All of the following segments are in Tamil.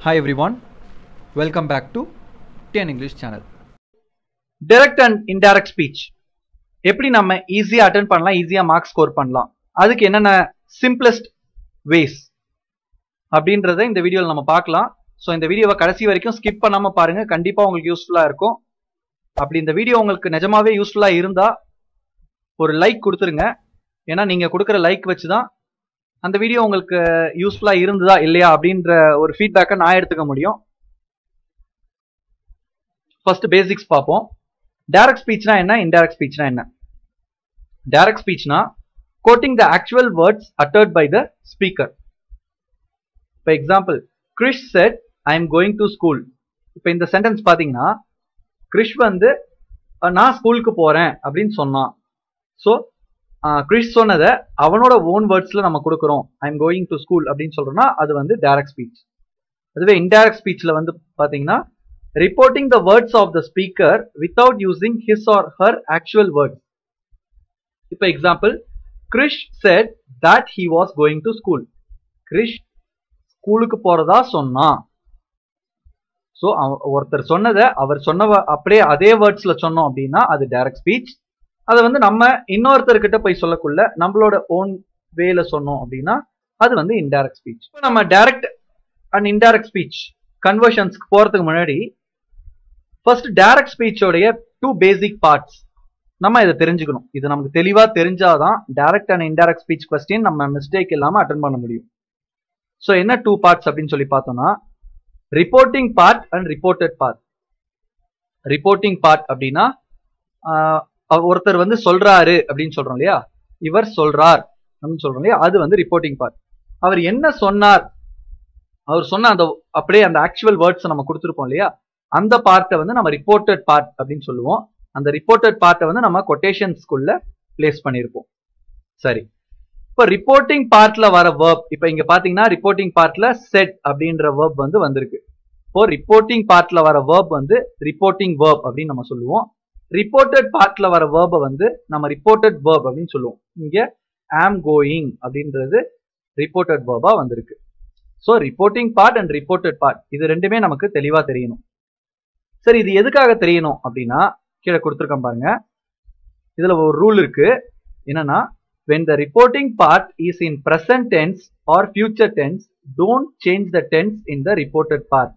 Hi everyone, welcome back to TN English channel. Direct and indirect speech எப்படி நம்ம ஈஸியாக அட்டன் பண்ணலாம் ஈஸியாக மார்க் ஸ்கோர் பண்ணலாம் அதுக்கு என்னென்ன சிம்பிளஸ்ட் வேஸ் அப்படின்றத இந்த வீடியோவில் நம்ம பார்க்கலாம் ஸோ இந்த வீடியோவை கடைசி வரைக்கும் ஸ்கிப் பண்ணாமல் பாருங்கள் கண்டிப்பாக உங்களுக்கு யூஸ்ஃபுல்லாக இருக்கும் அப்படி இந்த வீடியோ உங்களுக்கு நிஜமாவே யூஸ்ஃபுல்லாக இருந்தால் ஒரு லைக் கொடுத்துருங்க ஏன்னா நீங்கள் கொடுக்குற லைக் வச்சு தான் அந்த வீடியோ உங்களுக்கு யூஸ்ஃபுல்லாக இருந்ததா இல்லையா அப்படின்ற ஒரு ஃபீட்பேக்கை நான் எடுத்துக்க முடியும் ஃபர்ஸ்ட் பேசிக்ஸ் பார்ப்போம் டைரக்ட் ஸ்பீச்னா என்ன இன்டைரக்ட் ஸ்பீச்னா என்ன டைரக்ட் ஸ்பீச்னா quoting the actual words uttered by the speaker இப்போ example Krish said I am going to school இப்போ இந்த சென்டென்ஸ் பார்த்தீங்கன்னா கிறிஷ் வந்து அஹ், நான் ஸ்கூலுக்கு போகிறேன் அப்படின்னு சொன்னான் ஸோ கிறிஸ் சொன்னதை அவனோட ஓன் வேர்ட்ஸில் நம்ம கொடுக்குறோம் I am going to school அப்படின்னு சொல்கிறோம்னா அது வந்து டைரக்ட் ஸ்பீச் அதுவே இன்டைரக்ட் ஸ்பீச்சில் வந்து பார்த்தீங்கன்னா reporting the words of the speaker without using his or her actual words இப்போ example Krish said that he was going to school Krish ஸ்கூலுக்கு போறதா சொன்னான் ஸோ ஒருத்தர் சொன்னதை அவர் சொன்ன அப்படியே அதே வேர்ட்ஸ்ல சொன்னோம் அப்படின்னா அது டைரக்ட் ஸ்பீச் அதை வந்து நம்ம இன்னொருத்தர்கிட்ட போய் சொல்லக்குள்ள நம்மளோட ஓன் வேல சொன்னோம் அப்படின்னா அது வந்து இன்டைரக்ட் ஸ்பீச் இப்போ நம்ம டைரக்ட் அண்ட் இன்டைரக்ட் ஸ்பீச் கன்வர்ஷன்ஸ்க்கு போறதுக்கு முன்னாடி ஃபர்ஸ்ட் டைரக்ட் ஸ்பீச்சோடைய டூ பேசிக் பார்ட்ஸ் நம்ம இதை தெரிஞ்சுக்கணும் இது நமக்கு தெளிவா தெரிஞ்சாதான் direct and indirect speech question நம்ம மிஸ்டேக் இல்லாம அட்டன் பண்ண முடியும் ஸோ என்ன டூ பார்ட்ஸ் அப்படின்னு சொல்லி பார்த்தோம்னா reporting part and reported part reporting part அப்படின்னா ஆஹ், அவ- ஒருத்தர் வந்து சொல்றாரு அப்படின்னு சொல்றோம் இல்லையா இவர் சொல்றார் அப்படின்னு சொல்றோம் இல்லையா அது வந்து ரிப்போர்ட்டிங் பார்ட் அவர் என்ன சொன்னார் அவர் சொன்ன அந்த அப்படியே அந்த ஆக்சுவல் வேர்ட்ஸ் நம்ம கொடுத்துருப்போம் இல்லையா அந்த பார்ட்டை வந்து நம்ம ரிப்போர்ட்டட் பார்ட் அப்படின்னு சொல்லுவோம் அந்த ரிப்போர்ட்டட் பார்ட்டை வந்து நம்ம கொட்டேஷன்ஸ்குள்ள பிளேஸ் பண்ணியிருப்போம் சரி இப்போ ரிப்போர்ட்டிங் பார்ட்ல வர வேர்ப் இப்போ இங்க பாத்தீங்கன்னா ரிப்போர்ட்டிங் பார்ட்ல செட் அப்படின்ற வேர்ப் வந்து வந்திருக்கு இப்போ ரிப்போர்ட்டிங் பார்ட்ல வர வேர்ப் வந்து ரிப்போர்ட்டிங் வேர்ப் அப்படின்னு நம்ம சொல்லுவோம் ரிப்போர்ட்டட் பார்ட்ல வர வேர்பை வந்து நம்ம ரிப்போர்ட்டட் வேர்ப் அப்படின்னு சொல்லுவோம் இங்க ஆம் கோயிங் அப்படின்றது ரிப்போர்ட்டட் வேர்பா வந்திருக்கு so reporting part and reported part இது ரெண்டுமே நமக்கு தெளிவா தெரியணும் சரி இது எதுக்காக தெரியணும் அப்படின்னா கீழே கொடுத்துருக்கேன் பாருங்க இதுல ஒரு ரூல் இருக்கு என்னன்னா when the reporting part is in present tense or future tense don't change the tense in the reported part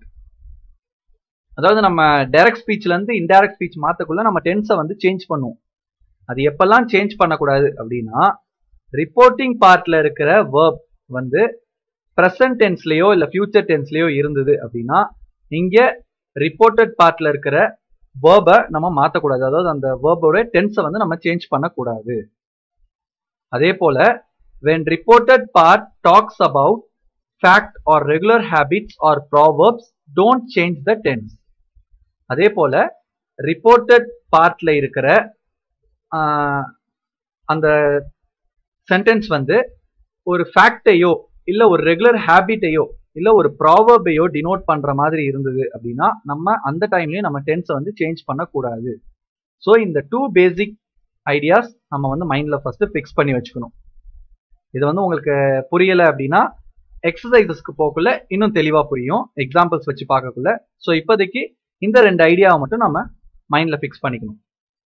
அதாவது நம்ம டைரக்ட் ஸ்பீச்ல இருந்து இன்டைரக்ட் ஸ்பீச் மாத்தக்குள்ள நம்ம டென்ஸை வந்து சேஞ்ச் பண்ணுவோம் அது எப்பெல்லாம் சேஞ்ச் பண்ணக்கூடாது அப்படின்னா ரிப்போர்ட்டிங் பார்ட்ல இருக்கிற வேர்ப் வந்து ப்ரெசன்ட் டென்ஸ்லயோ இல்ல ஃபியூச்சர் டென்ஸ்லயோ இருந்தது அப்படின்னா இங்க ரிப்போர்ட்டட் பார்ட்ல இருக்கிற வேர்பை நம்ம மாத்தக்கூடாது அதாவது அந்த வேர்போட டென்ஸை வந்து நம்ம சேஞ்ச் பண்ணக்கூடாது அதே போல when reported part talks about fact or regular habits or proverbs don't change the tense அதே போல ரிப்போர்ட்டட் பார்ட்ல இருக்கிற ஆஹ், அந்த சென்டென்ஸ் வந்து ஒரு ஃபேக்டையோ இல்ல ஒரு ரெகுலர் ஹேபிட்டையோ இல்ல ஒரு ப்ராவர்பையோ டினோட் பண்ற மாதிரி இருந்தது அப்படின்னா நம்ம அந்த டைம்லயும் நம்ம டென்ஸை வந்து சேஞ்ச் பண்ணக்கூடாது ஸோ இந்த டூ பேசிக் ஐடியாஸ் நம்ம வந்து மைண்ட்ல ஃபர்ஸ்ட் ஃபிக்ஸ் பண்ணி வச்சுக்கணும் இது வந்து உங்களுக்கு புரியல அப்படின்னா எக்ஸசைசஸ்க்கு போக்குள்ள இன்னும் தெளிவா புரியும் எக்ஸாம்பிள்ஸ் வச்சு பார்க்கக்குள்ள ஸோ இப்போதைக்கு இந்த ரெண்டு ஐடியாவை மட்டும் நம்ம மைண்ட்ல ஃபிக்ஸ் பண்ணிக்கணும்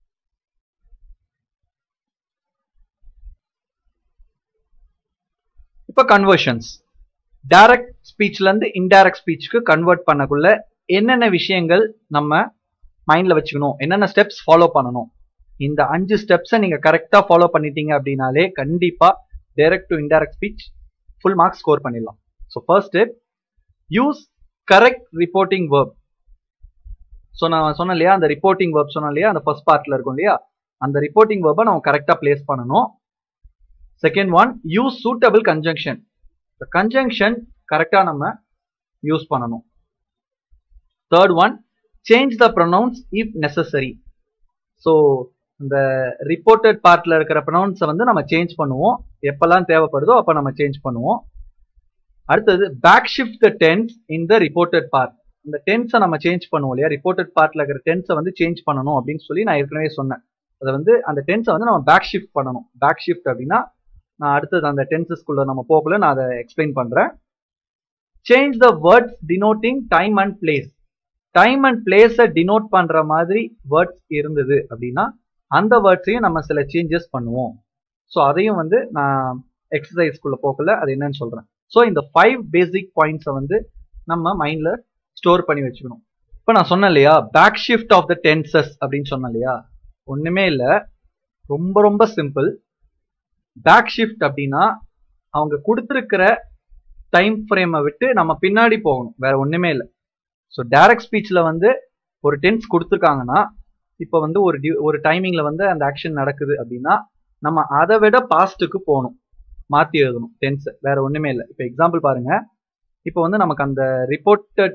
இப்போ கன்வர்ஷன்ஸ் டைரக்ட் ஸ்பீச்ல இருந்து இன்டைரக்ட் ஸ்பீச்சுக்கு கன்வெர்ட் பண்ணக்குள்ள என்னென்ன விஷயங்கள் நம்ம மைண்ட்ல வச்சுக்கணும் என்னென்ன ஸ்டெப்ஸ் ஃபாலோ பண்ணணும் இந்த அஞ்சு ஸ்டெப்ஸை நீங்க கரெக்டா ஃபாலோ பண்ணிட்டீங்க அப்படின்னாலே கண்டிப்பா direct to indirect speech full marks score பண்ணிடலாம் so first step use correct reporting verb so நான் சொன்னேன் இல்லையா அந்த ரிப்போர்ட்டிங் வேர்ப் சொன்னேன் இல்லையா அந்த ஃபர்ஸ்ட் பார்ட்ல இருக்கும் இல்லையா அந்த ரிப்போர்ட்டிங் வேர்பை நம்ம கரெக்டா பிளேஸ் பண்ணணும் second one use suitable conjunction conjunction கரெக்டா நம்ம யூஸ் பண்ணணும் third one change the pronouns if necessary so இந்த ரிப்போர்ட்டட் பார்ட்ல இருக்கிற ப்ரொனவுன்ஸை வந்து நம்ம சேஞ்ச் பண்ணுவோம் எப்பெல்லாம் தேவைப்படுதோ அப்போ நம்ம சேஞ்ச் பண்ணுவோம் அடுத்தது back shift the tense in the reported part இந்த டென்ஸை நம்ம சேஞ்ச் பண்ணுவோம் இல்லையா ரிப்போர்ட்டட் பார்ட்ல இருக்கிற டென்ஸை வந்து சேஞ்ச் பண்ணணும் அப்படின்னு சொல்லி நான் ஏற்கனவே சொன்னேன் அதை வந்து அந்த டென்ஸை வந்து நம்ம பேக் ஷிஃப்ட் பண்ணணும் பேக் ஷிஃப்ட் அப்படின்னா நான் அடுத்தது அந்த டென்சஸ்குள்ள நம்ம போகல நான் அதை எக்ஸ்பிளைன் பண்றேன் change the words denoting time and place time and பிளேஸை டினோட் பண்ற மாதிரி வேர்ட்ஸ் இருந்தது அப்படின்னா அந்த வேர்ட்ஸையும் நம்ம சில சேஞ்சஸ் பண்ணுவோம் ஸோ அதையும் வந்து நான் எக்ஸசைஸ்க்குள்ள போகல அது என்னன்னு சொல்றேன் ஸோ இந்த ஃபைவ் பேசிக் பாயிண்ட்ஸை வந்து நம்ம மைண்ட்ல ஸ்டோர் பண்ணி வச்சுக்கணும் இப்போ நான் சொன்னேன் இல்லையா back shift of the tenses அப்படின்னு சொன்னேன் இல்லையா ஒண்ணுமே இல்லை ரொம்ப ரொம்ப சிம்பிள் பேக் ஷிஃப்ட் அப்படின்னா அவங்க கொடுத்துருக்கிற டைம் ஃப்ரேமை விட்டு நம்ம பின்னாடி போகணும் வேற ஒண்ணுமே இல்லை ஸோ டைரக்ட் ஸ்பீச்சில் வந்து ஒரு டென்ஸ் கொடுத்துருக்காங்கன்னா இப்போ வந்து ஒரு டியூ ஒரு டைமிங்ல வந்து அந்த ஆக்ஷன் நடக்குது அப்படின்னா நம்ம அதை விட பாஸ்ட்டுக்கு போகணும் மாற்றி எழுதணும் டென்ஸ் வேற ஒண்ணுமே இல்லை இப்போ எக்ஸாம்பிள் பாருங்க இப்போ வந்து நமக்கு அந்த ரிப்போர்ட்டட்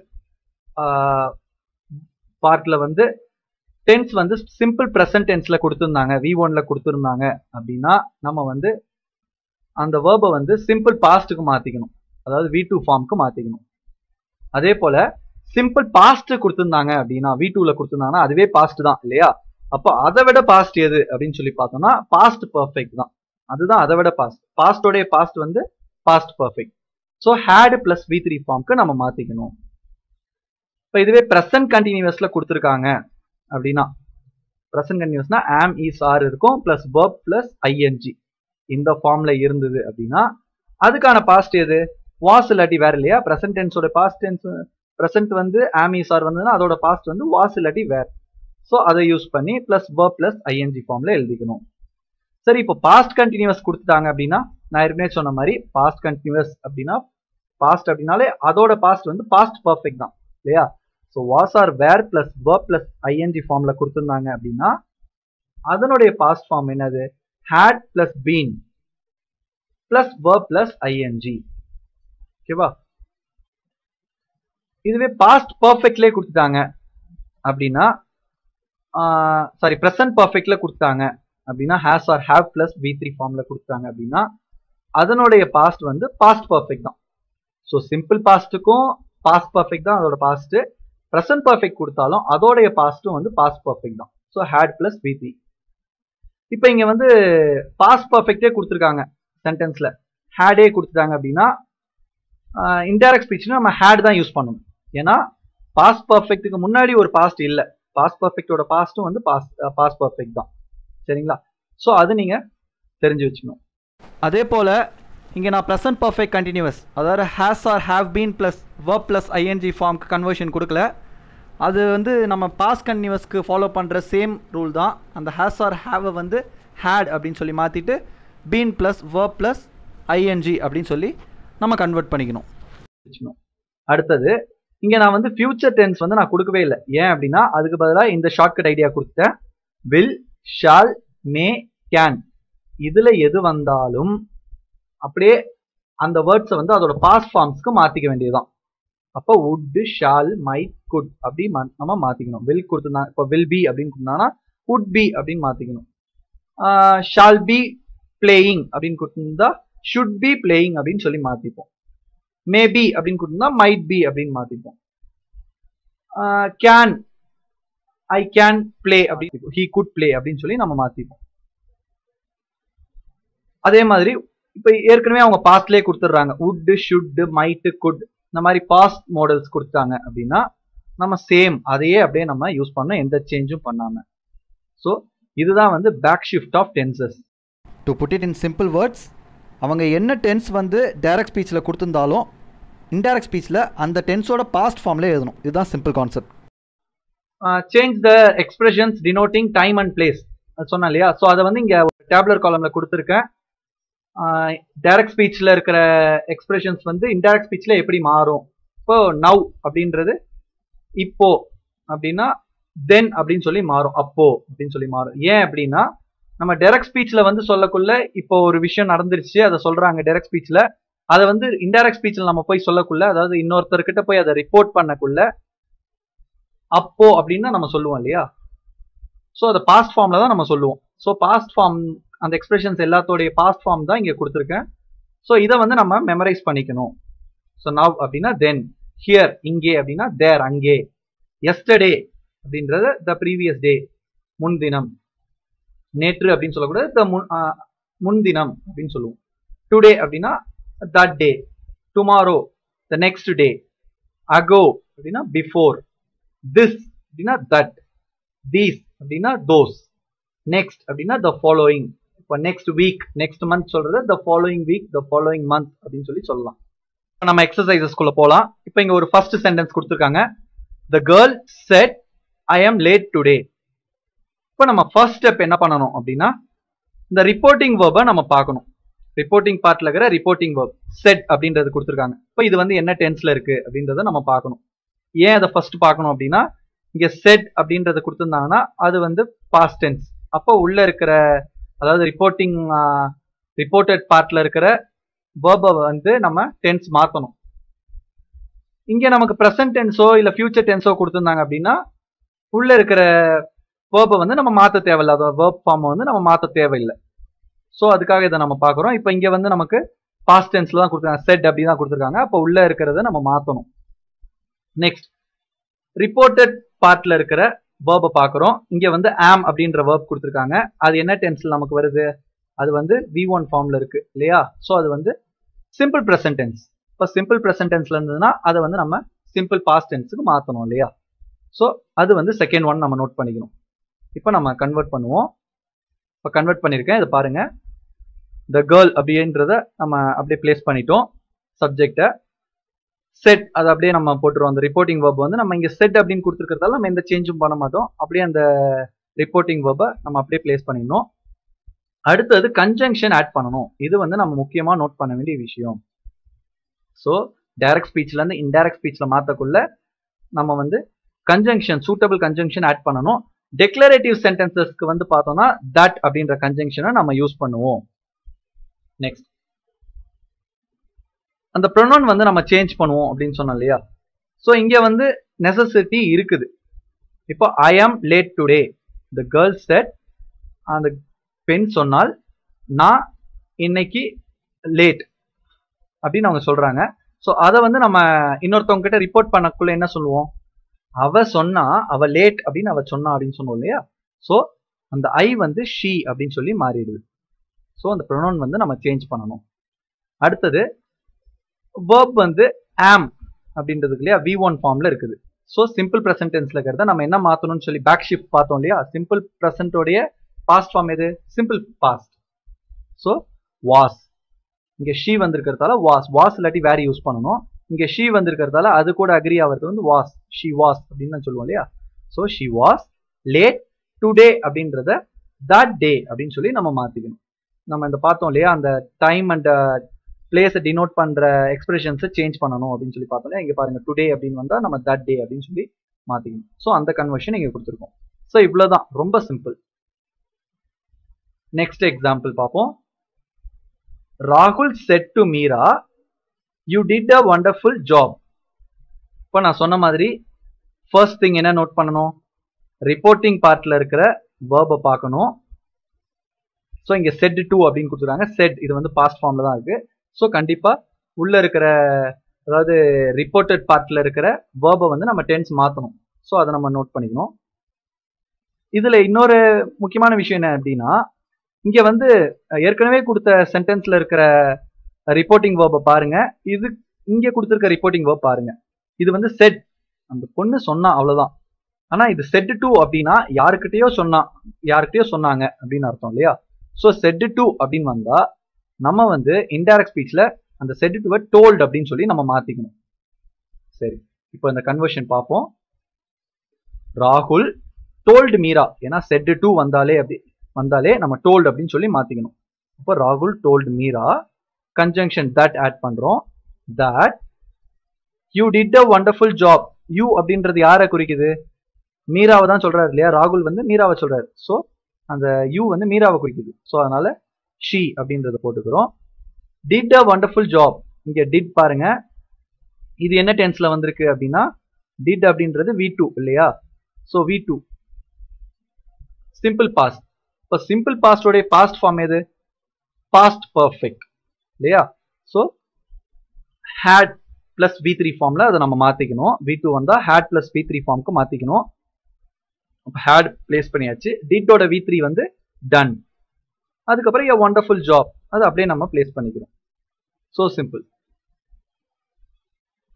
பார்ட்ல வந்து டென்ஸ் வந்து சிம்பிள் ப்ரெசன்ட் டென்ஸ்ல கொடுத்துருந்தாங்க வி ஒன்ல கொடுத்துருந்தாங்க அப்படின்னா நம்ம வந்து அந்த வேர்பை வந்து சிம்பிள் பாஸ்ட்டுக்கு மாத்திக்கணும் அதாவது வி டூ ஃபார்முக்கு மாத்திக்கணும் அதே போல சிம்பிள் பாஸ்ட் கொடுத்துருந்தாங்க அப்படின்னா வி டூல கொடுத்துருந்தாங்கன்னா அதுவே பாஸ்ட் தான் இல்லையா அப்போ அதை விட பாஸ்ட் எது அப்படின்னு சொல்லி பார்த்தோம்னா பாஸ்ட் பர்ஃபெக்ட் தான் அதுதான் அதை விட பாஸ்ட் பாஸ்டோடைய பாஸ்ட் வந்து past perfect so had plus V three ஃபார்முக்கு நம்ம மாத்திக்கணும் இப்போ இதுவே ப்ரெசன்ட் கண்டினியூஸ்ல கொடுத்துருக்காங்க அப்படின்னா ப்ரெசன்ட் கண்டினியூஸ்னா ஆம் இஸ் ஆர் இருக்கும் பிளஸ் verb பிளஸ் ஐஎன்ஜி இந்த ஃபார்ம்ல இருந்தது அப்படின்னா அதுக்கான பாஸ்ட் எது வாஸ் இல்லாட்டி வேற இல்லையா ப்ரெசன்ட் டென்ஸோட பாஸ்ட் டென்ஸ் ப்ரெசன்ட் வந்து ஆம் இஸ் ஆர் வந்ததுன்னா அதோட பாஸ்ட் வந்து வாஸ் இல்லாட்டி வேர் ஸோ அதை யூஸ் பண்ணி பிளஸ் verb பிளஸ் ஐஎன்ஜி ஃபார்ம்ல எழுதிக்கணும் சரி இப்போ பாஸ்ட் கண்டினியூஸ் கொடுத்துட்டாங்க அப்படின்னா நான் ஏற்கனவே சொன்ன மாதிரி பாஸ்ட் கண்டினியூஸ் அப்படின்னா பாஸ்ட் அப்படின்னாலே அதோட பாஸ்ட் வந்து பாஸ்ட் பர்ஃபெக்ட் தான் இல்லையா so was are were plus verb plus I N G ஃபார்ம்ல கொடுத்துருந்தாங்க அப்படின்னா அதனுடைய பாஸ்ட் ஃபார்ம் என்னது had plus been plus verb plus I N G ஓகேவா இதுவே பாஸ்ட் பர்ஃபெக்ட்லேயே கொடுத்துட்டாங்க அப்படின்னா சாரி ப்ரெசன்ட் பர்ஃபெக்ட்ல கொடுத்தாங்க அப்படின்னா has or have plus V three ஃபார்ம்ல கொடுத்தாங்க அப்படின்னா அதனுடைய பாஸ்ட் வந்து பாஸ்ட் பர்ஃபெக்ட் தான் ஸோ சிம்பிள் பாஸ்ட்டுக்கும் பாஸ்ட் பர்ஃபெக்ட் தான் அதோட பாஸ்ட் ப்ரெசன்ட் பர்ஃபெக்ட் கொடுத்தாலும் அதோடைய பாஸ்ட்டும் வந்து பாஸ்ட் பர்ஃபெக்ட் தான் so had plus V three இப்போ இங்க வந்து பாஸ்ட் பர்ஃபெக்டே கொடுத்துருக்காங்க சென்டென்ஸ்ல ஹேடே கொடுத்துட்டாங்க அப்படின்னா இன்டைரக்ட் ஸ்பீச்னா நம்ம ஹேட் தான் யூஸ் பண்ணணும் ஏன்னா பாஸ்ட் பர்ஃபெக்ட்டுக்கு முன்னாடி ஒரு பாஸ்ட் இல்லை பாஸ்ட் பர்ஃபெக்டோட பாஸ்ட்டும் வந்து பாஸ்ட் பாஸ்ட் பர்ஃபெக்ட் தான் சரிங்களா ஸோ அது நீங்க தெரிஞ்சு வச்சுக்கணும் அதே போல் இங்கே நான் ப்ரெசன்ட் பர்ஃபெக்ட் கண்டினியூஸ் அதாவது has or have been plus verb plus I N G ஃபார்முக்கு கன்வர்ஷன் கொடுக்கல அது வந்து நம்ம பாஸ் கண்டினியூஸ்க்கு ஃபாலோ பண்ணுற சேம் ரூல் தான் அந்த ஹேஸ் ஆர் ஹேவை வந்து ஹேட் அப்படின்னு சொல்லி மாற்றிட்டு been plus verb plus I N G அப்படின்னு சொல்லி நம்ம கன்வெர்ட் பண்ணிக்கணும் வச்சுக்கணும் அடுத்தது இங்க நான் வந்து ஃபியூச்சர் டென்ஸ் வந்து நான் கொடுக்கவே இல்லை ஏன் அப்படின்னா அதுக்கு பதிலாக இந்த ஷார்ட்கட் ஐடியா கொடுத்தேன் வில் ஷால் மே கேன் இதுல எது வந்தாலும் அப்படியே அந்த வேர்ட்ஸை வந்து அதோட பாஸ்ட் ஃபார்ம்ஸ்க்கு மாத்திக்க வேண்டியதுதான் அப்போ would ஷால் மைட் குட் அப்படி மா- நம்ம மாத்திக்கணும் வில் கொடுத்துருந்தா இப்போ வில் பி அப்படின்னு கொடுத்தாங்கன்னா would பி அப்படின்னு மாத்திக்கணும் ஷால் பி பிளேயிங் அப்படின்னு கொடுத்திருந்தா ஷுட் பி பிளேயிங் அப்படின்னு சொல்லி மாத்திப்போம் மேபி அப்படின்னு கொடுத்திருந்தா மைட் பி அப்படின்னு மாத்திப்போம் கேன் ஐ கேன் பிளே அப்படி ஹீ குட் பிளே அப்படின்னு சொல்லி நம்ம மாத்திப்போம் அதே மாதிரி இப்ப ஏற்கனவே அவங்க பாஸ்ட்லயே கொடுத்துட்றாங்க would should might could இந்த மாதிரி பாஸ்ட் மாடல்ஸ் கொடுத்தாங்க அப்படின்னா நம்ம சேம் அதையே அப்படியே நம்ம யூஸ் பண்ணோம் எந்த சேஞ்சும் பண்ணாம ஸோ இதுதான் வந்து back shift of tenses to put it in simple words அவங்க என்ன டென்ஸ் வந்து டைரக்ட் ஸ்பீச்சில் கொடுத்துருந்தாலும் இன்டைரக்ட் ஸ்பீச்சில் அந்த டென்ஸோட பாஸ்ட் ஃபார்ம்ல எழுதணும் இதுதான் simple concept change the expressions denoting time and place சொன்னேன் இல்லையா ஸோ அதை வந்து இங்க டேப்லர் காலம்ல கொடுத்துருக்கேன் டைரக்ட் ஸ்பீச்ல இருக்கிற எக்ஸ்பிரஷன்ஸ் வந்து இன்டைரக்ட் ஸ்பீச்ல எப்படி மாறும் இப்போ நவ் அப்படின்றது இப்போ அப்படின்னா தென் அப்படின்னு சொல்லி மாறும் அப்போ அப்படின்னு சொல்லி மாறும் ஏன் அப்படின்னா நம்ம டைரக்ட் ஸ்பீச்ல வந்து சொல்லக்குள்ள இப்போ ஒரு விஷயம் நடந்துருச்சு அதை சொல்றாங்க டைரக்ட் ஸ்பீச்ல அதை வந்து இன்டைரக்ட் ஸ்பீச்ல நம்ம போய் சொல்லக்குள்ள அதாவது இன்னொருத்தர்கிட்ட போய் அதை ரிப்போர்ட் பண்ணக்குள்ள அப்போ அப்படின்னு நம்ம சொல்லுவோம் இல்லையா ஸோ அதை பாஸ்ட் ஃபார்ம்ல தான் நம்ம சொல்லுவோம் ஸோ பாஸ்ட் ஃபார்ம் அந்த எக்ஸ்பிரஷன்ஸ் எல்லாத்தோடைய பாஸ்ட் ஃபார்ம் தான் இங்க கொடுத்துருக்கேன் ஸோ இதை வந்து நம்ம மெமரைஸ் பண்ணிக்கணும் ஸோ நவ் அப்படின்னா தென் ஹியர் இங்கே அப்படின்னா தேர் அங்கே எஸ்டர்டே அப்படின்றது த ப்ரீவியஸ் டே முன்தினம் நேற்று அப்படின்னு சொல்லக்கூடாது த முன் ஆஹ் முன்தினம் அப்படின்னு சொல்லுவோம் டுடே அப்படின்னா that day tomorrow the next day ago அப்படின்னா பிஃபோர் திஸ் அப்படின்னா தட் தீஸ் அப்படின்னா தோஸ் நெக்ஸ்ட் அப்படின்னா த ஃபாலோயிங் இப்போ நெக்ஸ்ட் வீக் நெக்ஸ்ட் மந்த் சொல்றது the following week the following month அப்படின்னு சொல்லி சொல்லலாம் இப்ப நம்ம எக்ஸசைசஸ்குள்ள போகலாம் இப்போ இங்க ஒரு ஃபர்ஸ்ட் சென்டென்ஸ் கொடுத்துருக்காங்க த girl set I am late today இப்போ நம்ம ஃபர்ஸ்ட் ஸ்டெப் என்ன பண்ணணும் அப்படின்னா இந்த ரிப்போர்ட்டிங் வேர்பை நம்ம பார்க்கணும் ரிப்போர்ட்டிங் பார்ட்ல இருக்கிற ரிப்போர்ட்டிங் வேர்ப் செட் அப்படின்றது கொடுத்துருக்காங்க இப்போ இது வந்து என்ன டென்ஸ்ல இருக்கு அப்படின்றத நம்ம பார்க்கணும் ஏன் அதை ஃபர்ஸ்ட் பார்க்கணும் அப்படின்னா இங்க செட் அப்படின்றத கொடுத்துருந்தாங்கன்னா அது வந்து பாஸ்ட் டென்ஸ் அப்போ உள்ள இருக்கிற அதாவது ரிப்போர்ட்டிங் ரிப்போர்ட்டட் பார்ட்ல இருக்கிற வேர்பை வந்து நம்ம டென்ஸ் மாற்றணும் இங்க நமக்கு ப்ரெசன்ட் டென்ஸோ இல்ல ஃபியூச்சர் டென்ஸோ கொடுத்துருந்தாங்க அப்படின்னா உள்ள இருக்கிற வேர்பை வந்து நம்ம மாற்ற தேவையில்லை அதோட வேர்ப் ஃபார்மை வந்து நம்ம மாற்ற தேவையில்லை ஸோ அதுக்காக இதை நம்ம பார்க்குறோம் இப்போ இங்கே வந்து நமக்கு பாஸ்ட் டென்ஸ்ல தான் கொடுத்துருக்காங்க செட் அப்படி தான் கொடுத்துருக்காங்க அப்போ உள்ள இருக்கிறத நம்ம மாற்றணும் நெக்ஸ்ட் ரிப்போர்ட்டட் பார்ட்ல இருக்கிற வேர்பை பார்க்குறோம் இங்கே வந்து ஆம் அப்படின்ற வேர்ப் கொடுத்துருக்காங்க அது என்ன டென்ஸ்ல நமக்கு வருது அது வந்து வி ஒன் ஃபார்ம்ல இருக்கு இல்லையா ஸோ அது வந்து சிம்பிள் ப்ரெசன்ட் டென்ஸ் இப்போ சிம்பிள் ப்ரெசன்ட் டென்ஸ்ல இருந்ததுன்னா அதை வந்து நம்ம சிம்பிள் பாஸ்ட் டென்ஸுக்கு மாற்றணும் இல்லையா ஸோ அது வந்து செகண்ட் ஒன் நம்ம நோட் பண்ணிக்கணும் இப்போ நம்ம கன்வெர்ட் பண்ணுவோம் இப்போ கன்வெர்ட் பண்ணியிருக்கேன் இதை பாருங்க த கேர்ள் அப்படின்றத நம்ம அப்படியே பிளேஸ் பண்ணிட்டோம் சப்ஜெக்டை செட் அது அப்படியே நம்ம போட்டுருவோம் அந்த ரிப்போர்ட்டிங் வேர்ப் வந்து நம்ம இங்கே செட் அப்படின்னு கொடுத்துருக்கிறதால நம்ம எந்த சேஞ்சும் பண்ண மாட்டோம் அப்படியே அந்த ரிப்போர்ட்டிங் வேர்பை நம்ம அப்படியே பிளேஸ் பண்ணிடணும் அடுத்தது கன்ஜங்ஷன் ஆட் பண்ணணும் இது வந்து நம்ம முக்கியமாக நோட் பண்ண வேண்டிய விஷயம் ஸோ டைரக்ட் ஸ்பீச்லேருந்து இன்டைரக்ட் ஸ்பீச்சில் மாற்றக்குள்ள நம்ம வந்து கன்ஜங்ஷன் சூட்டபிள் கன்ஜங்ஷன் ஆட் பண்ணணும் டெக்ளரேட்டிவ் சென்டென்சஸ்க்கு வந்து பார்த்தோம்னா தட் அப்படின்ற கன்ஜங்ஷனை நம்ம யூஸ் பண்ணுவோம் நெக்ஸ்ட் அந்த ப்ரொனவுன் வந்து நம்ம சேஞ்ச் பண்ணுவோம் அப்படின்னு சொன்னோம் இல்லையா ஸோ இங்கே வந்து நெசசிட்டி இருக்குது இப்போ I am late today the girl said அந்த பெண் சொன்னால் நான் இன்னைக்கு லேட் அப்படின்னு அவங்க சொல்றாங்க ஸோ அதை வந்து நம்ம இன்னொருத்தவங்க கிட்ட ரிப்போர்ட் பண்ணக்குள்ள என்ன சொல்லுவோம் அவ சொன்னா அவ லேட் அப்படின்னு அவ சொன்னா அப்படின்னு சொன்னோம் இல்லையா ஸோ அந்த ஐ வந்து ஷீ அப்படின்னு சொல்லி மாறிடுது ஸோ அந்த ப்ரொனவுன் வந்து நம்ம சேஞ்ச் பண்ணணும் அடுத்தது வேர்ப் வந்து ஆம் அப்படின்றதுக்கு இல்லையா வி ஒன் ஃபார்ம்ல இருக்குது ஸோ சிம்பிள் ப்ரெசன்ட் டென்ஸ்ல இருக்கிறத நம்ம என்ன மாற்றணும்னு சொல்லி பேக் ஷிஃப்ட் பார்த்தோம் இல்லையா சிம்பிள் ப்ரெசன்டோடைய பாஸ்ட் ஃபார்ம் எது சிம்பிள் பாஸ்ட் ஸோ வாஸ் இங்கே ஷீ வந்திருக்கிறதால வாஸ் வாஸ் இல்லாட்டி வேற யூஸ் பண்ணணும் இங்கே ஷீ வந்திருக்கிறதால அது கூட அக்ரி ஆகிறது வந்து வாஸ் ஷி வாஸ் அப்படின்னு நான் சொல்லுவோம் இல்லையா so she was late today அப்படின்றத தட் டே அப்படின்னு சொல்லி நம்ம மாற்றிக்கணும் நம்ம இந்த பார்த்தோம் இல்லையா அந்த டைம் அண்ட் பிளேஸை டினோட் பண்ணுற எக்ஸ்பிரஷன்ஸை சேஞ்ச் பண்ணணும் அப்படின்னு சொல்லி பார்த்தோம் இல்லையா இங்கே பாருங்க டுடே அப்படின்னு வந்தால் நம்ம தட் டே அப்படின்னு சொல்லி மாற்றிக்கணும் ஸோ அந்த கன்வர்ஷன் இங்கே கொடுத்துருக்கோம் ஸோ இவ்வளோதான் ரொம்ப சிம்பிள் நெக்ஸ்ட் எக்ஸாம்பிள் பார்ப்போம் ராகுல் said to Meera you did a wonderful job இப்போ நான் சொன்ன மாதிரி ஃபர்ஸ்ட் திங் என்ன நோட் பண்ணணும் ரிப்போர்ட்டிங் பார்ட்டில் இருக்கிற வேர்பை பார்க்கணும் ஸோ இங்கே செட் டூ அப்படின்னு கொடுத்துருக்காங்க செட் இது வந்து பாஸ்ட் ஃபார்மில் தான் இருக்குது ஸோ கண்டிப்பாக உள்ளே இருக்கிற அதாவது ரிப்போர்ட்டட் பார்ட்டில் இருக்கிற வேர்பை வந்து நம்ம டென்ஸ் மாற்றணும் ஸோ அதை நம்ம நோட் பண்ணிக்கணும் இதில் இன்னொரு முக்கியமான விஷயம் என்ன அப்படின்னா இங்கே வந்து ஏற்கனவே கொடுத்த சென்டென்ஸில் இருக்கிற ரிப்போர்ட்டிங் வேர்பை பாருங்க இது இங்கே கொடுத்துருக்க ரிப்போர்ட்டிங் வேர்ப் பாருங்க இது வந்து செட் அந்த பொண்ணு சொன்னா அவ்வளோதான் ஆனால் இது செட் டூ அப்படின்னா யாருக்கிட்டயோ சொன்னா யாருக்கிட்டயோ சொன்னாங்க அப்படின்னு அர்த்தம் இல்லையா ஸோ செட் டூ அப்படின்னு வந்தா நம்ம வந்து இன்டைரக்ட் ஸ்பீச்சில் அந்த செட் டூவை டோல்டு அப்படின்னு சொல்லி நம்ம மாற்றிக்கணும் சரி இப்போ இந்த கன்வர்ஷன் பார்ப்போம் ராகுல் டோல்டு மீரா ஏன்னா செட் டூ வந்தாலே அப்படி வந்தாலே நம்ம டோல்டு அப்படின்னு சொல்லி மாற்றிக்கணும் இப்போ ராகுல் told Meera conjunction that add பண்ணுறோம் that you did a wonderful job you அப்படின்றது யாரை குறிக்குது மீராவை தான் சொல்றாரு இல்லையா ராகுல் வந்து மீராவை சொல்றாரு ஸோ அந்த யூ வந்து மீராவை குறிக்குது ஸோ அதனால ஷீ அப்படின்றத போட்டுக்கிறோம் டிட் அ வண்டர்ஃபுல் ஜாப் இங்க டிட் பாருங்க இது என்ன டென்ஸ்ல வந்திருக்கு அப்படின்னா டிட் அப்படின்றது வி டூ இல்லையா so V two simple past இப்போ சிம்பிள் பாஸ்டோடைய பாஸ்ட் ஃபார்ம் எது பாஸ்ட் பர்ஃபெக்ட் இல்லையா so had plus V three ஃபார்ம்ல அதை நம்ம மாத்திக்கணும் வி டூ வந்தா ஹேட் பிளஸ் வி த்ரீ ஃபார்முக்கு மாத்திக்கணும் ஹேட் பிளேஸ் பண்ணியாச்சு டிட்டோட வி த்ரீ வந்து டன் அதுக்கப்புறம் ஏ ஒண்டர்ஃபுல் ஜாப் அது அப்படியே நம்ம பிளேஸ் பண்ணிக்கிறோம் so simple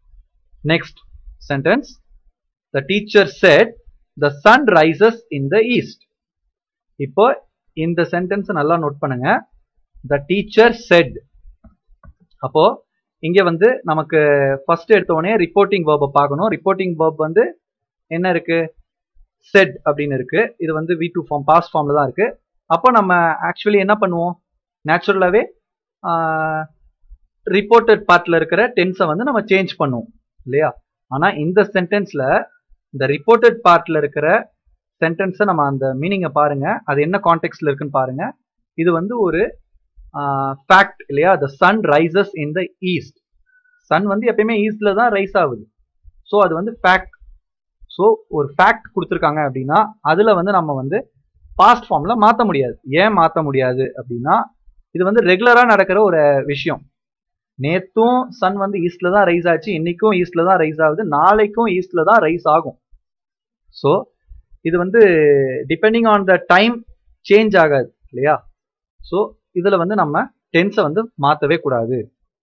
next sentence the teacher said the sun rises in the east இப்போ இந்த சென்டென்ஸ் நல்லா நோட் பண்ணுங்க த டீச்சர் செட் அப்போ இங்க வந்து நமக்கு ஃபர்ஸ்ட் எடுத்தோடனே ரிப்போர்ட்டிங் வேர்பை பார்க்கணும் ரிப்போர்ட்டிங் வேர்ப் வந்து என்ன இருக்கு செட் அப்படின்னு இருக்கு இது வந்து வி டூ ஃபார்ம் பாஸ்ட் ஃபார்ம்ல தான் இருக்கு அப்போ நம்ம ஆக்சுவலி என்ன பண்ணுவோம் நேச்சுரலாகவே ரிப்போர்ட்டட் பார்ட்ல இருக்கிற டென்ஸை வந்து நம்ம சேஞ்ச் பண்ணுவோம் இல்லையா ஆனால் இந்த சென்டென்ஸ்ல இந்த ரிப்போர்ட்டட் பார்ட்ல இருக்கிற சென்டென்ஸை நம்ம அந்த மீனிங்கை பாருங்க அது என்ன கான்டெக்ட்ல இருக்குன்னு பாருங்க இது வந்து ஒரு ஃபேக்ட் இல்லையா the sun rises in the east sun வந்து எப்பயுமே ஈஸ்ட்ல தான் ரைஸ் ஆகுது ஸோ அது வந்து ஃபேக்ட் ஸோ ஒரு ஃபேக்ட் கொடுத்துருக்காங்க அப்படின்னா அதில் வந்து நம்ம வந்து பாஸ்ட் ஃபார்ம்ல மாற்ற முடியாது ஏன் மாற்ற முடியாது அப்படின்னா இது வந்து ரெகுலராக நடக்கிற ஒரு விஷயம் நேத்தும் சன் வந்து ஈஸ்ட்ல தான் ரைஸ் ஆச்சு இன்னைக்கும் ஈஸ்ட்ல தான் ரைஸ் ஆகுது நாளைக்கும் ஈஸ்ட்ல தான் ரைஸ் ஆகும் ஸோ இது வந்து depending on the time change ஆகாது இல்லையா ஸோ இதுல வந்து நம்ம டென்ஸை வந்து மாற்றவே கூடாது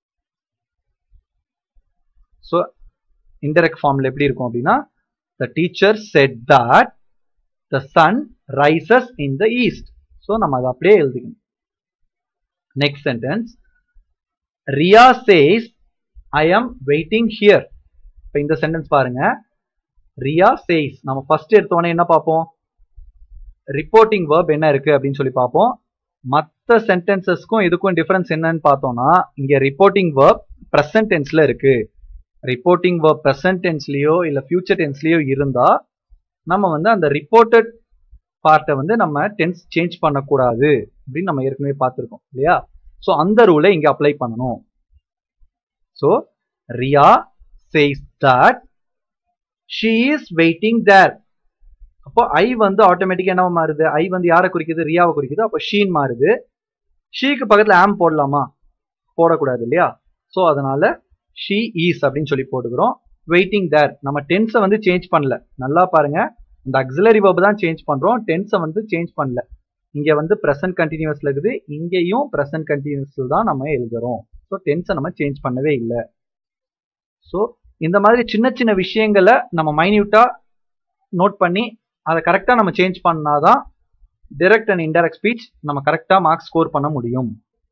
ஸோ இன்டெரக்ட் ஃபார்ம்ல எப்படி இருக்கும் அப்படின்னா the teacher said that the sun rises in the east so நம்ம அதை அப்படியே எழுதிக்கணும் next sentence Riya says I am waiting here இப்போ இந்த சென்டென்ஸ் பாருங்க ரியா சேஸ் நம்ம ஃபர்ஸ்ட் எடுத்தோடனே என்ன பார்ப்போம் ரிப்போர்ட்டிங் வேர்ப் என்ன இருக்கு அப்படின்னு சொல்லி பார்ப்போம் மற்ற சென்டென்சஸ்க்கும் இதுக்கும் டிஃபரன்ஸ் என்னன்னு பார்த்தோம்னா இங்க ரிப்போர்ட்டிங் வேர்ப் ப்ரெசன்ட் டென்ஸ்ல இருக்கு ரிப்போர்ட்டிங் வேர்ப் ப்ரெசன்ட் டென்ஸ்லயோ இல்ல ஃபியூச்சர் டென்ஸ்லயோ இருந்தா நம்ம வந்து அந்த ரிப்போர்ட்டட் பார்ட்டை வந்து நம்ம டென்ஸ் சேஞ்ச் பண்ணக்கூடாது அப்படின்னு நம்ம ஏற்கனவே பார்த்துருக்கோம் இல்லையா ஸோ அந்த ரூலை இங்க அப்ளை பண்ணணும் so Riya says that she is waiting there அப்போ ஐ வந்து ஆட்டோமேட்டிக்கா என்ன மாறுது ஐ வந்து யாரை குறிக்குது ரியாவை குறிக்குது அப்போ ஷீன் மாறுது ஷீக்கு பக்கத்துல ஆம் போடலாமா போடக்கூடாது இல்லையா ஸோ அதனால ஷீ ஈஸ் அப்படின்னு சொல்லி போட்டுக்கிறோம் வெயிட்டிங் தேர் நம்ம டென்ஸை வந்து சேஞ்ச் பண்ணல நல்லா பாருங்க இந்த அக்ஸிலரி வேர்பு தான் சேஞ்ச் பண்றோம் டென்ஸை வந்து சேஞ்ச் பண்ணல இங்க வந்து ப்ரெசன்ட் கண்டினியூஸ்ல இருக்குது இங்கேயும் ப்ரெசன்ட் கண்டினியூஸ்ல தான் நம்ம எழுதுறோம் ஸோ டென்ஸை நம்ம சேஞ்ச் பண்ணவே இல்லை ஸோ இந்த மாதிரி சின்ன சின்ன விஷயங்களை நம்ம மைன்யூட்டா நோட் பண்ணி அதை கரெக்டாக நம்ம சேஞ்ச் பண்ணாதான் டிரெக்ட் அண்ட் இன்டைரக்ட் ஸ்பீச் நம்ம கரெக்டாக மார்க்ஸ் ஸ்கோர் பண்ண முடியும்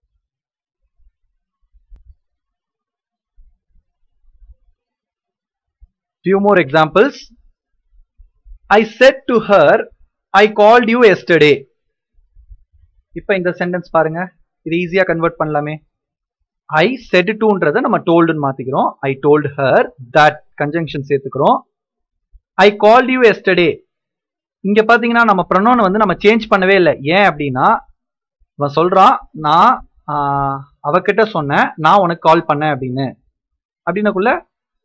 few more examples i said to her i called you yesterday இப்போ இந்த சென்டென்ஸ் பாருங்க இது ஈஸியா கன்வெர்ட் பண்ணலாமே ஐ செட் டுன்றத நம்ம டோல்டுன்னு மாத்திக்கிறோம் I told her that conjunction சேர்த்துக்கிறோம் ஐ கால்ட் யூ எஸ்டர்டே இங்க பாத்தீங்கன்னா நம்ம ப்ரொனோன் வந்து நம்ம சேஞ்ச் பண்ணவே இல்லை ஏன் அப்படின்னா இவன் சொல்றான் நான் ஆஹ், அவகிட்ட சொன்னேன் நான் உனக்கு கால் பண்ணேன் அப்படின்னு அப்படின்னக்குள்ள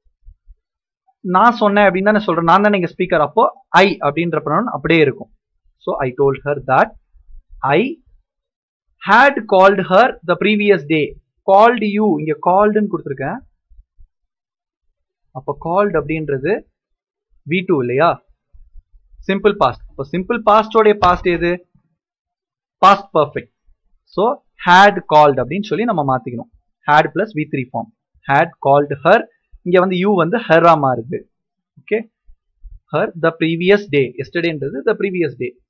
நான் சொன்னேன் அப்படின்னு தானே சொல்றேன் நான் தானே இங்க ஸ்பீக்கர் அப்போ ஐ அப்படின்ற ப்ரொனவுன் அப்படியே இருக்கும் so I told her that I had called her the previous day called you இங்க கால்டுன்னு கொடுத்துருக்கேன் அப்போ கால்டு அப்படின்றது வி டூ இல்லையா சிம்பிள் பாஸ்ட் அப்போ சிம்பிள் பாஸ்டோடைய பாஸ்ட் எது past perfect so had called அப்படின்னு சொல்லி நம்ம மாத்திக்கணும் had plus V three form had called her இங்க வந்து யூ வந்து ஹெரா மாறுது okay her the previous day எஸ்டர்டேன்றது the previous day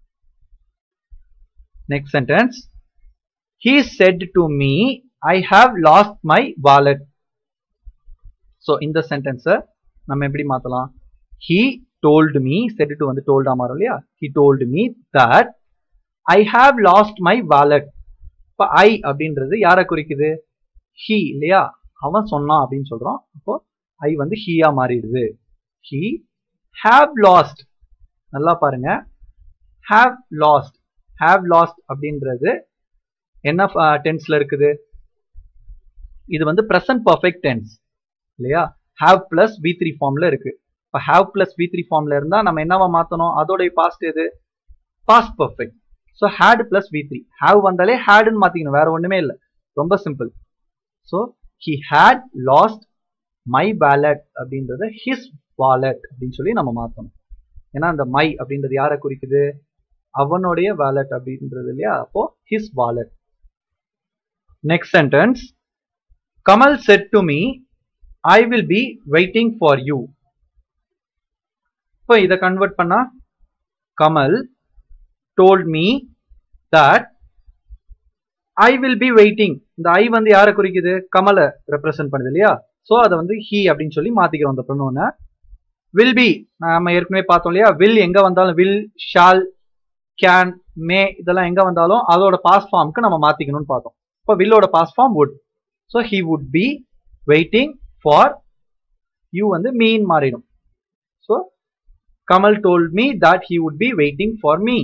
next sentence he set to me I have lost my wallet so இந்த சென்டென்ஸை நம்ம எப்படி மாத்தலாம் he told me said to வந்து டோல்டா மாறும் இல்லையா he told me that I have lost my wallet இப்போ ஐ அப்படின்றது யாரை குறிக்குது ஹீ இல்லையா அவன் சொன்னான் அப்படின்னு சொல்றோம் அப்போ ஐ வந்து ஹீயா மாறிடுது ஹீ ஹாவ் லாஸ்ட் நல்லா பாருங்க ஹாவ் லாஸ்ட் ஹாவ் லாஸ்ட் அப்படின்றது என்ன டென்ஸ்ல இருக்குது இது வந்து ப்ரெசன்ட் பர்ஃபெக்ட் டென்ஸ் இல்லையா ஹாவ் பிளஸ் வி த்ரீ ஃபார்ம்ல இருக்கு இப்போ ஹாவ் பிளஸ் வி த்ரீ ஃபார்ம்ல இருந்தா நம்ம என்னவா மாத்தணும் அதோடைய பாஸ்ட் எது past perfect so had plus V three have வந்தாலே ஹேடுன்னு மாத்திக்கணும் வேற ஒண்ணுமே இல்லை ரொம்ப simple so he had lost my wallet அப்படின்றத ஹிஸ் வாலெட் அப்படின்னு சொல்லி நம்ம மாத்தணும் ஏன்னா அந்த மை அப்படின்றது யாரை குறிக்குது அவனுடைய வாலெட் அப்படின்றது இல்லையா அப்போ his wallet next sentence Kamal said to me I will be waiting for you இப்போ இதை கன்வெர்ட் பண்ணா Kamal told me that I will be waiting இந்த ஐ வந்து யாரை குறிக்குது கமலை ரெப்ரசென்ட் பண்ணுது இல்லையா ஸோ அதை வந்து ஹி அப்படின்னு சொல்லி மாத்திக்கிறோம் அந்த ப்ரொனோனை வில் பி நம்ம ஏற்கனவே பார்த்தோம் இல்லையா வில் எங்க வந்தாலும் வில் ஷால் கேன் மே இதெல்லாம் எங்க வந்தாலும் அதோட பாஸ் ஃபார்முக்கு நம்ம மாத்திக்கணும்னு பார்த்தோம் இப்போ வில்லோட past form would so he would be waiting for you வந்து மீன் மாறிடும் so Kamal told me that he would be waiting for me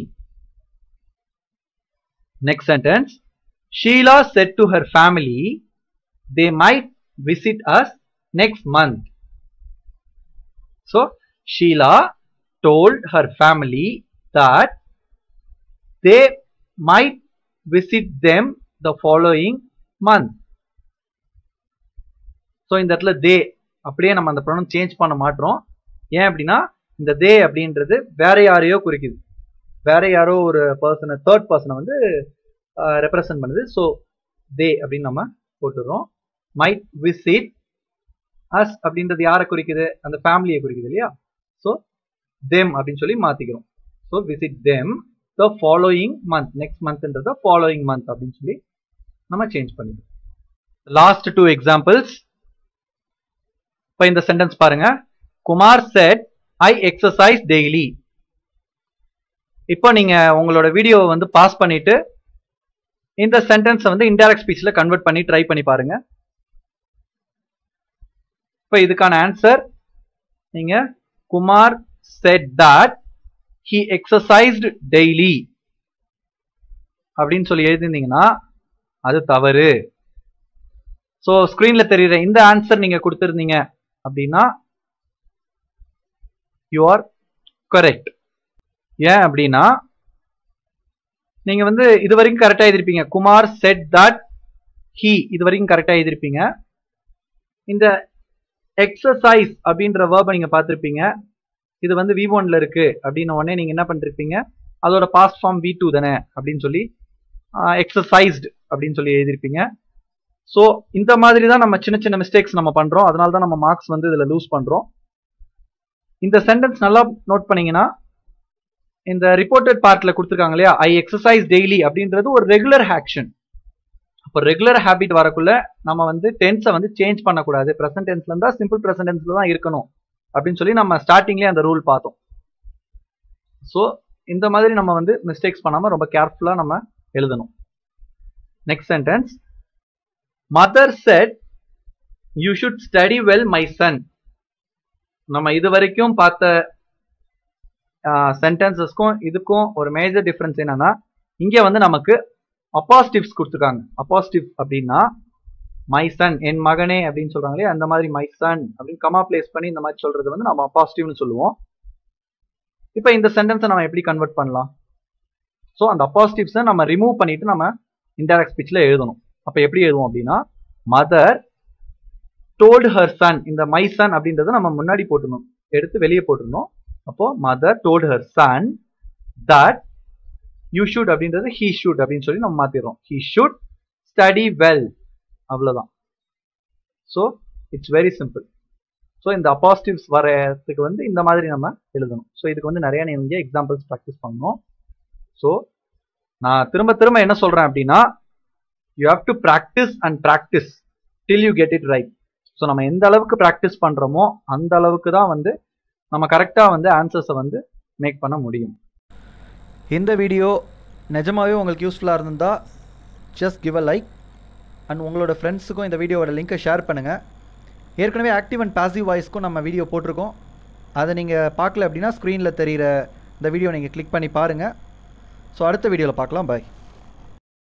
next sentence Sheela said to her family they might visit us next month so Sheela told her family that they might visit them the following month so இந்த இடத்துல தே அப்படியே நம்ம அந்த ப்ரொனவுன் சேஞ்ச் பண்ண மாட்டோம் ஏன் அப்படின்னா இந்த தே அப்படின்றது வேற யாரையோ குறிக்குது வேற யாரோ ஒரு பர்சனை தேர்ட் பர்சனை வந்து ரெப்ரசன்ட் பண்ணுது ஸோ தே அப்படின்னு நம்ம போட்டுடுறோம் மைட் விசிட் அஸ் அப்படின்றது யாரை குறிக்குது அந்த ஃபேமிலியை குறிக்குது இல்லையா ஸோ தெம் அப்படின்னு சொல்லி மாத்திக்கிறோம் so visit them the following month next மந்த்ன்றத ஃபாலோயிங் மந்த் அப்படின்னு சொல்லி நம்ம சேஞ்ச் பண்ணிடுவோம் லாஸ்ட் டூ எக்ஸாம்பிள்ஸ் இப்போ இந்த சென்டென்ஸ் பாருங்க Kumar said I exercise daily இப்போ நீங்க உங்களோட வீடியோவை வந்து பாஸ் பண்ணிட்டு இந்த சென்டென்ஸை வந்து இன்டைரக்ட் ஸ்பீச்ல கன்வெர்ட் பண்ணி ட்ரை பண்ணி பாருங்க இப்போ இதுக்கான ஆன்சர் நீங்க Kumar said that he exercised daily அப்படின்னு சொல்லி எழுதிருந்தீங்கன்னா அது தவறு ஸோ ஸ்க்ரீன்ல தெரியுற இந்த ஆன்சர் நீங்க கொடுத்துருந்தீங்க அப்படின்னா யூ ஆர் கரெக்ட் ஏன் அப்படின்னா நீங்க வந்து இது வரைக்கும் கரெக்டா எழுதிருப்பீங்க குமார் செட் தட் ஹி இது வரைக்கும் கரெக்டா எழுதிருப்பீங்க இந்த எக்ஸசைஸ் அப்படின்ற வேர்பை நீங்க பார்த்துருப்பீங்க இது வந்து வி ஒன்ல இருக்கு அப்படின்னு உடனே நீங்க என்ன பண்ணிருப்பீங்க அதோட பாஸ்ட் ஃபார்ம் வி டூ தானே அப்படின்னு சொல்லி எக்ஸசைஸ்டு அப்படின்னு சொல்லி எழுதிருப்பீங்க ஸோ இந்த மாதிரி தான் நம்ம சின்ன சின்ன மிஸ்டேக்ஸ் நம்ம பண்றோம் அதனால தான் நம்ம மார்க்ஸ் வந்து இதுல லூஸ் பண்றோம் இந்த சென்டென்ஸ் நல்லா நோட் பண்ணீங்கன்னா இந்த ரிப்போர்ட்டட் பார்ட்ல கொடுத்துருக்காங்க இல்லையா ஐ எக்ஸசைஸ் டெய்லி அப்படின்றது ஒரு ரெகுலர் ஆக்ஷன் அப்போ ரெகுலர் ஹேபிட் வரக்குள்ள நம்ம வந்து டென்ஸை வந்து சேஞ்ச் பண்ணக்கூடாது ப்ரெசன்ட் டென்ஸ்ல இருந்தா சிம்பிள் ப்ரெசன்ட் டென்ஸ்ல தான் இருக்கணும் அப்படின்னு சொல்லி நம்ம ஸ்டார்டிங்லேயே அந்த ரூல் பார்த்தோம் ஸோ இந்த மாதிரி நம்ம வந்து மிஸ்டேக்ஸ் பண்ணாம ரொம்ப கேர்ஃபுல்லா நம்ம எழுதணும் next sentence mother said you should study well my son நம்ம இது வரைக்கும் பார்த்த சென்டென்சஸ்க்கும் இதுக்கும் ஒரு மேஜர் டிஃபரன்ஸ் என்னன்னா இங்க வந்து நமக்கு அப்பாசிட்டிவ்ஸ் கொடுத்துருக்காங்க அப்பாசிட்டிவ் அப்படின்னா மை சன் என் மகனே அப்படின்னு சொல்றாங்க இல்லையா அந்த மாதிரி மை சன் அப்படின்னு கமா பிளேஸ் பண்ணி இந்த மாதிரி சொல்றது வந்து நம்ம அப்பாசிட்டிவ்னு சொல்லுவோம் இப்போ இந்த சென்டென்ஸை நம்ம எப்படி கன்வெர்ட் பண்ணலாம் ஸோ அந்த அப்பாசிட்டிவ்ஸை நம்ம ரிமூவ் பண்ணிட்டு நம்ம இன்டைரக்ட் ஸ்பீச்சில் எழுதணும் அப்போ எப்படி எழுதுவோம் அப்படின்னா மதர் டோல்டு ஹர் சன் இந்த மை சன் அப்படின்றத நம்ம முன்னாடி போட்டுணும் எடுத்து வெளியே போட்டுருணும் அப்போ mother told her son that you should அப்படின்றது ஹீ ஷுட் அப்படின்னு சொல்லி நம்ம மாத்திடுறோம் ஹீ ஷுட் ஸ்டடி வெல் அவ்வளோதான் so it's very simple so இந்த அப்பாசிட்டிவ்ஸ் வரதுக்கு வந்து இந்த மாதிரி நம்ம எழுதணும் ஸோ இதுக்கு வந்து நிறைய நீங்க எக்ஸாம்பிள்ஸ் ப்ராக்டிஸ் பண்ணணும் ஸோ நான் திரும்ப திரும்ப என்ன சொல்றேன் அப்படின்னா you have to practise and practise till you get it right so நம்ம எந்த அளவுக்கு ப்ராக்டிஸ் பண்றோமோ அந்த அளவுக்கு தான் வந்து நம்ம கரெக்டாக வந்து ஆன்சர்ஸை வந்து மேக் பண்ண முடியும் இந்த வீடியோ நிஜமாகவே உங்களுக்கு யூஸ்ஃபுல்லாக இருந்திருந்தால் just give a like and உங்களோட ஃப்ரெண்ட்ஸுக்கும் இந்த வீடியோவோட லிங்க்கை ஷேர் பண்ணுங்கள் ஏற்கனவே ஆக்டிவ் அண்ட் பாசிவ் வாய்ஸ்க்கும் நம்ம வீடியோ போட்டிருக்கோம் அதை நீங்கள் பார்க்கல அப்படின்னா ஸ்க்ரீனில் தெரிகிற இந்த வீடியோ நீங்கள் கிளிக் பண்ணி பாருங்கள் ஸோ அடுத்த வீடியோவில் பார்க்கலாம் பாய்